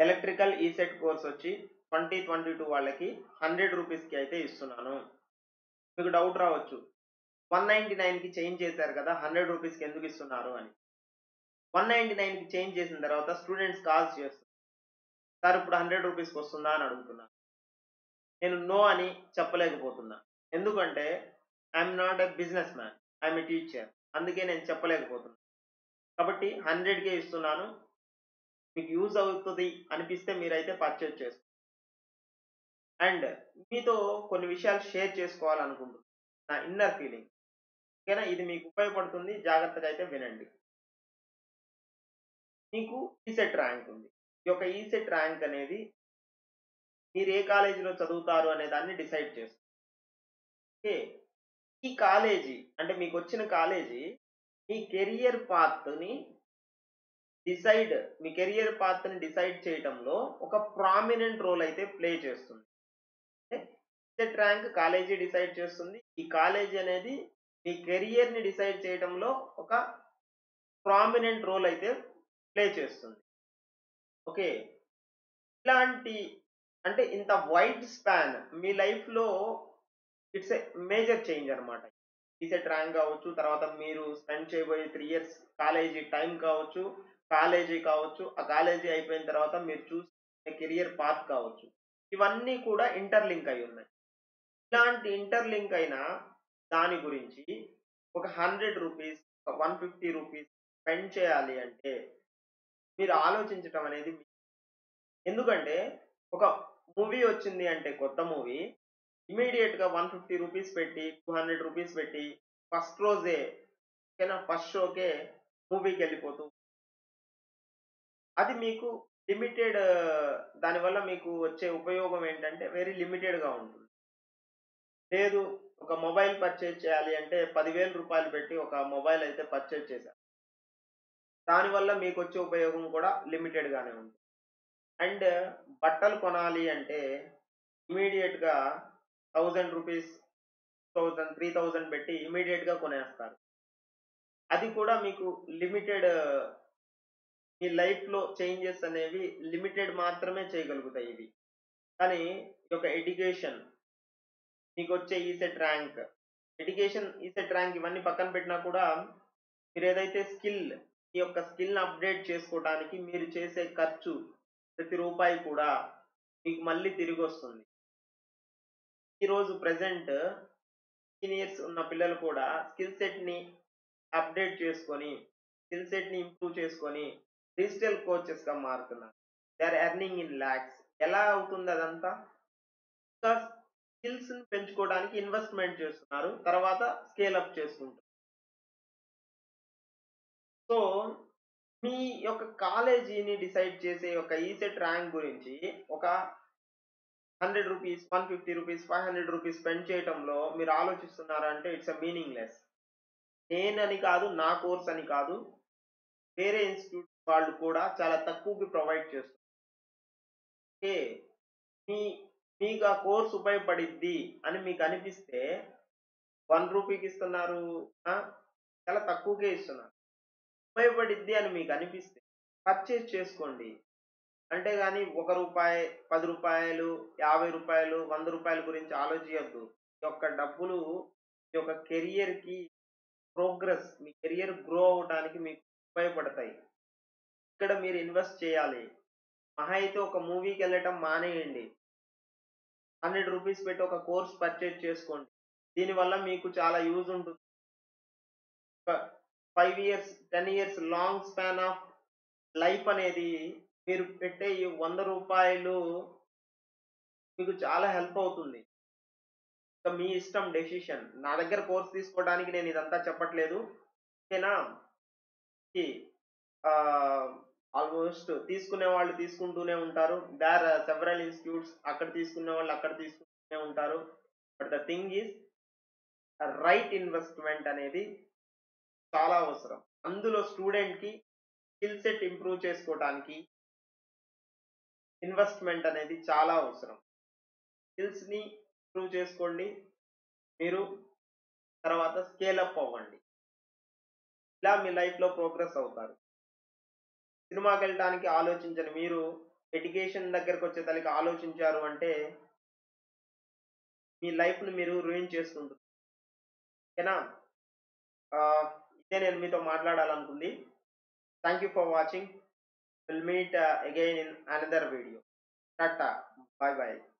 Electrical ECET course వచ్చి twenty twenty two వాళ్ళకి hundred రూపీస్కి అయితే ఇస్తున్నాను మీకు డౌట్ రావచ్చు వన్ నైంటీ నైన్కి చేంజ్ చేశారు కదా హండ్రెడ్ రూపీస్కి ఎందుకు ఇస్తున్నారు అని వన్ నైంటీ నైన్కి చేంజ్ చేసిన తర్వాత స్టూడెంట్స్ కాల్స్ చేస్తారు సార్ ఇప్పుడు హండ్రెడ్ రూపీస్కి వస్తుందా అని అడుగుతున్నా నేను నో అని చెప్పలేకపోతున్నా ఎందుకంటే I'm not a business man I'm a teacher అందుకే నేను చెప్పలేకపోతున్నా కాబట్టి హండ్రెడ్కే ఇస్తున్నాను మీకు యూజ్ అవుతుంది అనిపిస్తే మీరైతే పర్చేజ్ చేసుకోండి అండ్ మీతో కొన్ని విషయాలు షేర్ చేసుకోవాలనుకుంటున్నాను నా ఇన్నర్ ఫీలింగ్ ఓకేనా ఇది మీకు ఉపయోగపడుతుంది జాగ్రత్తగా అయితే వినండి మీకు ఈసెట్ ర్యాంక్ ఉంది ఈ యొక్క ఈసెట్ ర్యాంక్ అనేది మీరు ఏ కాలేజీలో చదువుతారు అనే దాన్ని డిసైడ్ చేస్తారు ఓకే ఈ కాలేజీ అంటే మీకు వచ్చిన కాలేజీ మీ కెరియర్ పాత్ని డిసైడ్ మీ కెరియర్ పాత్ని డిసైడ్ చేయడంలో ఒక ప్రామినెంట్ రోల్ అయితే ప్లే చేస్తుంది సెట్ ర్యాంక్ కాలేజీ డిసైడ్ చేస్తుంది ఈ కాలేజీ అనేది మీ కెరియర్ని డిసైడ్ చేయడంలో ఒక ప్రామినెంట్ రోల్ అయితే ప్లే చేస్తుంది ఓకే ఇలాంటి అంటే ఇంత వైడ్ స్పాన్ మీ లైఫ్లో ఇట్స్ ఏ మేజర్ చేంజ్ అనమాట ఈసెట్ ర్యాంక్ కావచ్చు తర్వాత మీరు స్పెండ్ చేయబోయే త్రీ ఇయర్స్ కాలేజీ టైం కావచ్చు కాలేజీ కావచ్చు ఆ కాలేజీ అయిపోయిన తర్వాత మీరు చూసే కెరియర్ పాత్ కావచ్చు ఇవన్నీ కూడా ఇంటర్లింక్ అయి ఉన్నాయి ఇలాంటి ఇంటర్లింక్ అయిన దాని గురించి ఒక హండ్రెడ్ రూపీస్ ఒక వన్ ఫిఫ్టీ రూపీస్ స్పెండ్ చేయాలి అంటే మీరు ఆలోచించటం అనేది ఎందుకంటే ఒక మూవీ వచ్చింది అంటే కొత్త మూవీ ఇమీడియట్ గా వన్ ఫిఫ్టీ రూపీస్ పెట్టి టూ హండ్రెడ్ రూపీస్ పెట్టి ఫస్ట్ రోజే ఓకేనా ఫస్ట్ షోకే మూవీకి వెళ్ళిపోతూ అది మీకు లిమిటెడ్ దానివల్ల మీకు వచ్చే ఉపయోగం ఏంటంటే వెరీ లిమిటెడ్గా ఉంటుంది లేదు ఒక మొబైల్ పర్చేజ్ చేయాలి అంటే పదివేల రూపాయలు పెట్టి ఒక మొబైల్ అయితే పర్చేజ్ చేశారు దానివల్ల మీకు వచ్చే ఉపయోగం కూడా లిమిటెడ్గానే ఉంది అండ్ బట్టలు కొనాలి అంటే ఇమీడియట్గా thousand rupees thousand three thousand పెట్టి ఇమీడియట్గా కొనేస్తారు అది కూడా మీకు లిమిటెడ్ మీ లైఫ్లో చేంజెస్ అనేవి లిమిటెడ్ మాత్రమే చేయగలుగుతాయి ఇవి కానీ ఈ యొక్క ఎడ్యుకేషన్ మీకు వచ్చే ECET rank education ECET rank ఇవన్నీ పక్కన పెట్టినా కూడా మీరు ఏదైతే స్కిల్ ఈ యొక్క స్కిల్ని అప్డేట్ చేసుకోవడానికి మీరు చేసే ఖర్చు ప్రతి రూపాయి కూడా మీకు మళ్ళీ తిరిగి వస్తుంది ఈరోజు ప్రజెంట్ సీనియర్స్ ఉన్న పిల్లలు కూడా స్కిల్ సెట్ని అప్డేట్ చేసుకొని స్కిల్ సెట్ని ఇంప్రూవ్ చేసుకొని డిజిటల్ కోచెస్గా మారుతున్నారు they are earning in lakhs ఎలా అవుతుంది అదంతా స్కిల్స్ని పెంచుకోవడానికి ఇన్వెస్ట్మెంట్ చేస్తున్నారు తర్వాత స్కేల్ అప్ చేసుకుంటారు సో మీ యొక్క కాలేజీని డిసైడ్ చేసే ఒక ఈసెట్ ర్యాంక్ గురించి ఒక hundred rupees one fifty rupees five hundred rupees spend చేయడంలో మీరు ఆలోచిస్తున్నారా అంటే ఇట్స్ అ మీనింగ్ లెస్ నేనని కాదు నా కోర్స్ అని కాదు వేరే ఇన్స్టిట్యూట్ వాళ్ళు కూడా చాలా తక్కువకి ప్రొవైడ్ చేస్తారు ఓకే మీ మీకు ఆ కోర్స్ ఉపయోగపడిద్ది అని మీకు అనిపిస్తే వన్ రూపీకి ఇస్తున్నారు చాలా తక్కువకే ఇస్తున్నారు ఉపయోగపడిద్ది అని మీకు అనిపిస్తే పర్చేజ్ చేసుకోండి అంతేగాని ఒక రూపాయి పది రూపాయలు యాభై రూపాయలు వంద రూపాయల గురించి ఆలోచించద్దు ఈ యొక్క డబ్బులు మీ యొక్క కెరియర్కి ప్రోగ్రెస్ మీ కెరియర్ గ్రో అవడానికి మీకు ఉపయోగపడతాయి ఇక్కడ మీరు ఇన్వెస్ట్ చేయాలి మహా అయితే ఒక మూవీకి వెళ్ళటం మానేయండి హండ్రెడ్ రూపీస్ పెట్టి ఒక కోర్స్ పర్చేజ్ చేసుకోండి దీనివల్ల మీకు చాలా యూజ్ ఉంటుంది five years ten years long span of life అనేది మీరు పెట్టే ఈ వంద రూపాయలు మీకు చాలా హెల్ప్ అవుతుంది ఇంకా మీ ఇష్టం డెసిషన్ నా దగ్గర కోర్స్ తీసుకోవడానికి నేను ఇదంతా చెప్పట్లేదు ఓకేనా ఆల్మోస్ట్ తీసుకునే వాళ్ళు తీసుకుంటూనే ఉంటారు దార్ సెవరల్ ఇన్స్టిట్యూట్స్ అక్కడ తీసుకునే వాళ్ళు అక్కడ తీసుకుంటూనే ఉంటారు but the thing is right investment అనేది చాలా అవసరం అందులో స్టూడెంట్కి స్కిల్ సెట్ ఇంప్రూవ్ చేసుకోవడానికి ఇన్వెస్ట్మెంట్ అనేది చాలా అవసరం స్కిల్స్ని ఇంప్రూవ్ చేసుకోండి మీరు తర్వాత స్కేల్ అప్ అవ్వండి ఇలా మీ లైఫ్లో ప్రోగ్రెస్ అవుతారు సినిమాకి వెళ్ళడానికి ఆలోచించని మీరు ఎడ్యుకేషన్ దగ్గరకు వచ్చేసరికి ఆలోచించారు అంటే మీ లైఫ్‌ని మీరు రూయిన్ చేసుకుంటున్నారు. ఓకేనా? ఆహ్, ఇదే నేను మీతో మాట్లాడాలనుకుంది. Thank you for watching. Will meet again in another video. టాటా. Bye by.